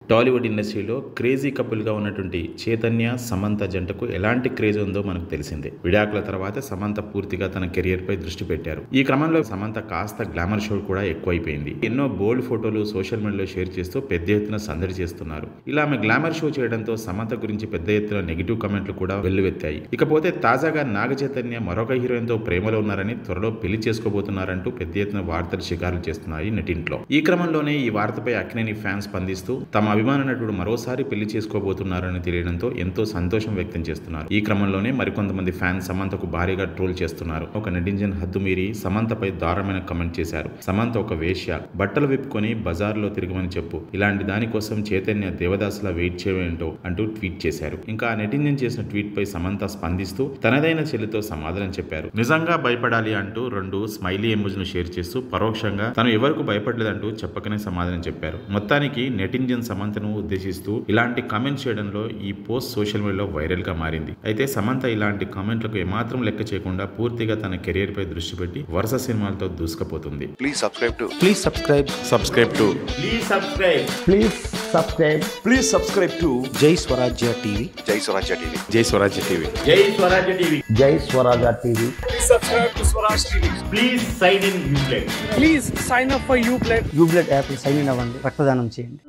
టాలీవుడ్ ఇండస్ట్రీలో crazy couple గా ఉన్నటువంటి చైతన్య సమంత జంటకు ఎలాంటి క్రేజ్ ఉందో మనకు తెలిసిందే విడాకుల తర్వాత సమంత పూర్తిగా తన కెరియర్ పై దృష్టి పెట్టారు ఈ క్రమంలో సమంత కాస్త గ్లామర్ షో కూడా ఎక్కువైపోయింది ఎన్నో బోల్డ్ ఫోటోలు సోషల్ మీడియాలో షేర్ చేస్తూ పెద్ద ఎత్తున సందడి చేస్తున్నారు ఇలా ఆమె గ్లామర్ షో చేయడంతో సమంత గురించి పెద్ద ఎత్తున నెగిటివ్ కమెంట్లు కూడా వెల్లువెత్తాయి ఇకపోతే తాజాగా నాగ చైతన్య మరొక హీరోయిన్ తో ప్రేమలో ఉన్నారని త్వరలో పెళ్లి చేసుకోబోతున్నారంటూ పెద్ద ఎత్తున వార్తలు షికారులు చేస్తున్నాయి నెటింట్లో ఈ క్రమంలోనే ఈ వార్తపై అక్కినేని ఫ్యాన్స్ స్పందిస్తూ తమ అభిమాన నటుడు మరోసారి పెళ్లి చేసుకోబోతున్నారని తెలియడంతో ఎంతో సంతోషం వ్యక్తం చేస్తున్నారు ఈ క్రమంలోనే మరికొంతమంది ఫ్యాన్స్ సమంతకు భారీగా ట్రోల్ చేస్తున్నారు ఒక నెటిజన్ హద్దు మీరి సమంతపై దారుణమైన కమెంట్ చేశారు సమంత ఒక వేశ్య బట్టలు విప్పుకొని బజార్లో తిరగమని చెప్పు ఇలాంటి దానికోసం చైతన్య దేవదాసులా వెయిట్ చేయవేంటో అంటూ ట్వీట్ చేశారు ఇంకా ఆ నెటిజన్ చేసిన ట్వీట్ పై సమంత స్పందిస్తూ తనదైన చెల్లితో సమాధానం చెప్పారు నిజంగా భయపడాలి అంటూ రెండు స్మైలీ ఎమోజ్ను షేర్ చేస్తూ పరోక్షంగా తను ఎవరికి భయపడలేదంటూ చెప్పకనే సమాధానం చెప్పారు మొత్తానికి నెటింజన్ సమంతను ఉద్దేశిస్తూ ఇలాంటి కామెంట్ చేయడంలో ఈ పోస్ట్ సోషల్ మీడియాలో వైరల్ గా మారింది అయితే సమంత ఇలాంటి కామెంట్లకు ఏమాత్రం లెక్క చేయకుండా పూర్తిగా తన కెరీర్ పై దృష్టి పెట్టి వరుస సినిమాలతో దూసుకుపోతుంది Please subscribe to Please subscribe. subscribe to please subscribe Please subscribe. please subscribe to Jai Swarajya TV. Jai Swarajya TV. జై స్వరాజ్య టీవీ జై Swarajya TV Jai Swarajya TV. Please sign in Uplay Please sign up for Uplay. యూబ్లెట్ app sign in అవ్వండి రక్తదానం చేయండి